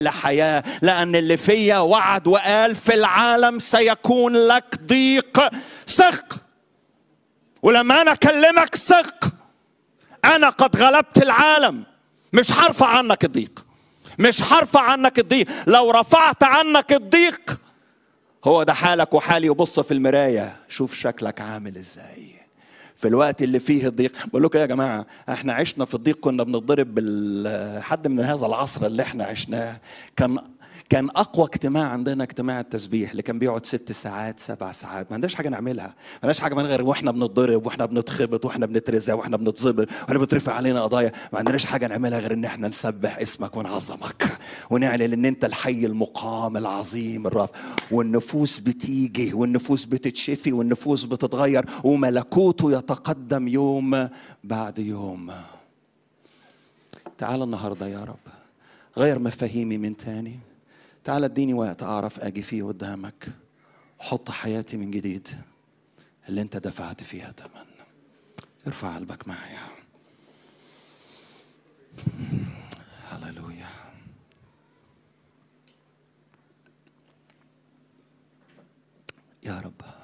لحياة لأن اللي فيا وعد وقال في العالم سيكون لك ضيق ثق ولما أنا أكلمك ثق أنا قد غلبت العالم مش هرفع عنك الضيق مش هرفع عنك الضيق لو رفعت عنك الضيق هو ده حالك وحالي وبص في المراية شوف شكلك عامل ازاي في الوقت اللي فيه الضيق بقول لكم يا جماعة احنا عشنا في الضيق كنا بنضرب حد من هذا العصر اللي احنا عشناه كان كان اقوى اجتماع عندنا اجتماع التسبيح اللي كان بيقعد ست ساعات سبع ساعات ما عندناش حاجه نعملها ما عندناش حاجه غير واحنا بنتضرب واحنا بنتخبط واحنا بنترزع واحنا بنتظبط واحنا بترفع علينا قضايا ما عندناش حاجه نعملها غير ان احنا نسبح اسمك ونعظمك ونعلن ان انت الحي المقام العظيم الرف والنفوس بتيجي والنفوس بتتشفي والنفوس بتتغير وملكوته يتقدم يوم بعد يوم تعال النهارده يا رب غير مفاهيمي من تاني تعال اديني وقت اعرف اجي فيه قدامك حط حياتي من جديد اللي انت دفعت فيها ثمن ارفع قلبك معايا هللويا يا رب